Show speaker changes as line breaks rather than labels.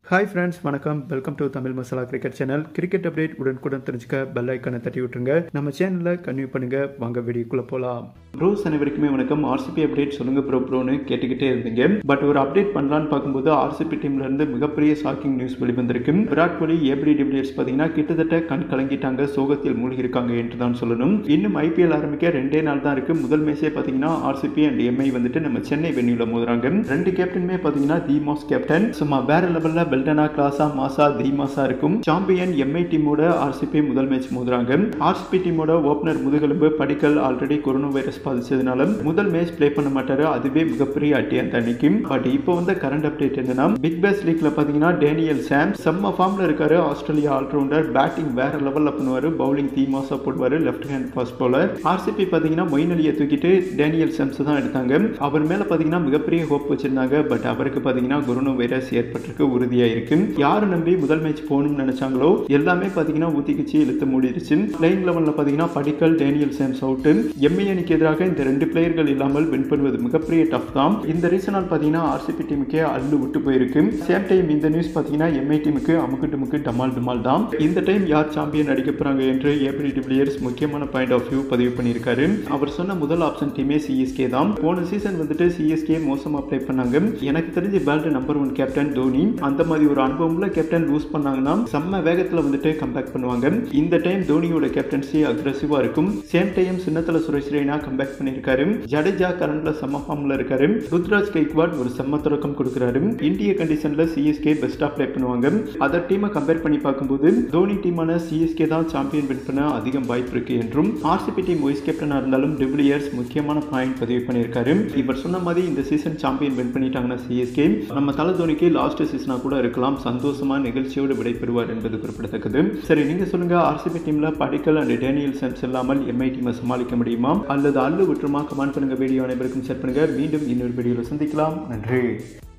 hi friends வணக்கம் welcome to Tamil masala cricket channel cricket update உடனுக்குடன் தெரிஞ்சுக்க பெல் ஐக்கனை தட்டி விட்டுருங்க நம்ம சேனலில் கன்வியூ பண்ணுங்க வாங்க வீடியோக்குள்ளே போகலாம் ப்ரோஸ் அனைவருக்குமே வணக்கம் ஆர்சிபி அப்டேட் சொல்லுங்க ப்ரோ ப்ரோன்னு கேட்டுக்கிட்டே இருந்தீங்க பட் ஒரு அப்டேட் பண்ணலான்னு பார்க்கும்போது ஆர்சிபி டீம்ல இருந்து மிகப்பெரிய ஷாக்கிங் நியூஸ் வெளிவந்திருக்கு விராட் கோலி ஏபிடி டிவிலியர்ஸ் பார்த்தீங்கன்னா கிட்டத்தட்ட கண் கலங்கிட்டாங்க சோகத்தில் மூழ்கி இருக்காங்க என்று தான் சொல்லணும் இன்னும் ஐபிஎல் ஆரம்பிக்க ரெண்டே நாள் தான் இருக்கு முதல் மேட்சே பார்த்தீங்கன்னா ஆர்சிபி அண்ட் எம்ஐ வந்துட்டு நம்ம சென்னை வென்யூல மோதுறாங்க ரெண்டு கேப்டனுமே பார்த்தீங்கன்னா தி மாஸ் கேப்டன் சும்மா வேற லெவலில் பெல்டனா கிளாஸா மாசா தி மாசா இருக்கும் சாம்பியன் எம்ஐ டீமோட ஆர்சிபி முதல் மேட்ச் மோதுறாங்க ஆர்சிபி டீமோட ஓப்பனர் முதுகெலும்பு படிக்கல் ஆல்ரெடி கொரோனா வைரஸ் பாதிச்சதுனால முதல் மேட்ச் ப்ளே பண்ண மாட்டாரு அதுவே மிகப்பெரிய அட்டி அந்த அன்னைக்கு பட் இப்போ வந்த கரண்ட் அப்டேட் என்னன்னா பிக் பேஸ் லீக்ல பாத்தீங்கன்னா டேனியல் சாம் செம்ம ஃபார்ம்ல இருக்காரு ஆஸ்திரேலியா ஆல்ரவுண்டர் பேட்டிங் வேற லெவல்ல பண்ணுவாரு பவுலிங் தி மாசா போடுவாரு left hand fast bowler RCB பாத்தீங்கன்னா மொயின் அலியை தூக்கிட்டு டேனியல் சாம்ஸ் தான் எடுத்தாங்க அவர் மேல பாத்தீங்கன்னா மிகப்பெரிய ஹோப் வச்சிருந்தாங்க பட் அவருக்கு பாத்தீங்கன்னா கொரோனா வைரஸ் ஏற்பட்டிருக்கு உறுதியா இருக்கு யாரு நம்பி முதல் மேட்ச் போகணும்னு நினைச்சாங்களோ எல்லாமே பாத்தீங்கன்னா ஊத்திக்கிச்சு இழுத்து மூடிடுச்சு பிளேயிங் லெவல்ல பாத்தீங்கன்னா Padikkal Daniel Sams out MI அணிக்கு எதிராக இந்த ரெண்டு பிளேயர்கள் இல்லாமல் வின் பண்ணுவது மிகப்பெரிய டஃப் தான் இந்த ரீசனால் பாத்தீங்கன்னா ஆர்சிபி டீமுக்கே அள்ளு விட்டு போயிருக்கு சேம் டைம் இந்த நியூஸ் பாத்தீங்கன்னா எம்ஐ டீமுக்கு அமுக்கு டுமுக்கு டமால் டுமால் தான் இந்த டைம் யார் சாம்பியன் அடிக்க போறாங்க என்று ஏபிடி டிபிளியர்ஸ் முக்கியமான பாயிண்ட் ஆஃப் வியூ பதிவு பண்ணியிருக்காரு அவர் சொன்ன முதல் ஆப்ஷன் டீமே சிஎஸ்கே தான் போன சீசன் வந்துட்டு சிஎஸ்கே மோசமா ப்ளே பண்ணாங்க எனக்கு தெரிஞ்சு பேல்ட் நம்பர் ஒன் கேப்டன் தோனி அந்த மாதிரி ஒரு அனுபவம்ல கேப்டன் லூஸ் பண்ணாங்கன்னா செம்ம வேகத்துல வந்துட்டு கம்பேக் பண்ணுவாங்க இந்த டைம் தோனியோட கேப்டன்சி அக்ரெசிவா இருக்கும் சேம் டைம் சின்னத்தல சுரேஷ் ரெய்னா கம்பேக் பண்ணியிருக்காரு ஜடேஜா கரண்ட்ல செம்ம ஃபார்ம்ல இருக்காரு ருத்ராஜ் கைக்வாட் ஒரு செம்ம தொடக்கம் கொடுக்குறாரு இந்திய கண்டிஷன்ல சிஎஸ்கே பெஸ்டா ப்ளே பண்ணுவாங்க அதர் டீமை கம்பேர் பண்ணி பார்க்கும்போது தோனி டீமான சிஎஸ்கே தான் சாம்பியன் வின் பண்ண அதிகம் வாய்ப்பு இருக்கு என்றும் ஆர்சிபி டீம் வைஸ் கேப்டனா இருந்தாலும் டிபிளியர்ஸ் முக்கியமான பாயிண்ட் பதிவு பண்ணியிருக்காரு இவர் சொன்ன மாதிரி இந்த சீசன் சாம்பியன் வின் பண்ணிட்டாங்கன்னா சிஎஸ்கே நம்ம தலை தோனிக்கு லாஸ்ட் சீசனா கூட இருக்கலாம் சந்தோஷமா நிகழ்ச்சியோடு விடைபெறுவார் என்பது குறிப்பிடத்தக்கது சரி நீங்க சொல்லுங்க ஆர்சிபி டீம்ல படிக்கல் அண்ட் டேனியல் செம்ஸ் இல்லாமல் எம்ஐ டீமை சமாளிக்க முடியுமா அல்லது அல்லு விட்டுருமா கமெண்ட் பண்ணுங்க வீடியோ அனைவருக்கும் ஷேர் பண்ணுங்க மீண்டும் இன்னொரு வீடியோவில் சந்திக்கலாம் நன்றி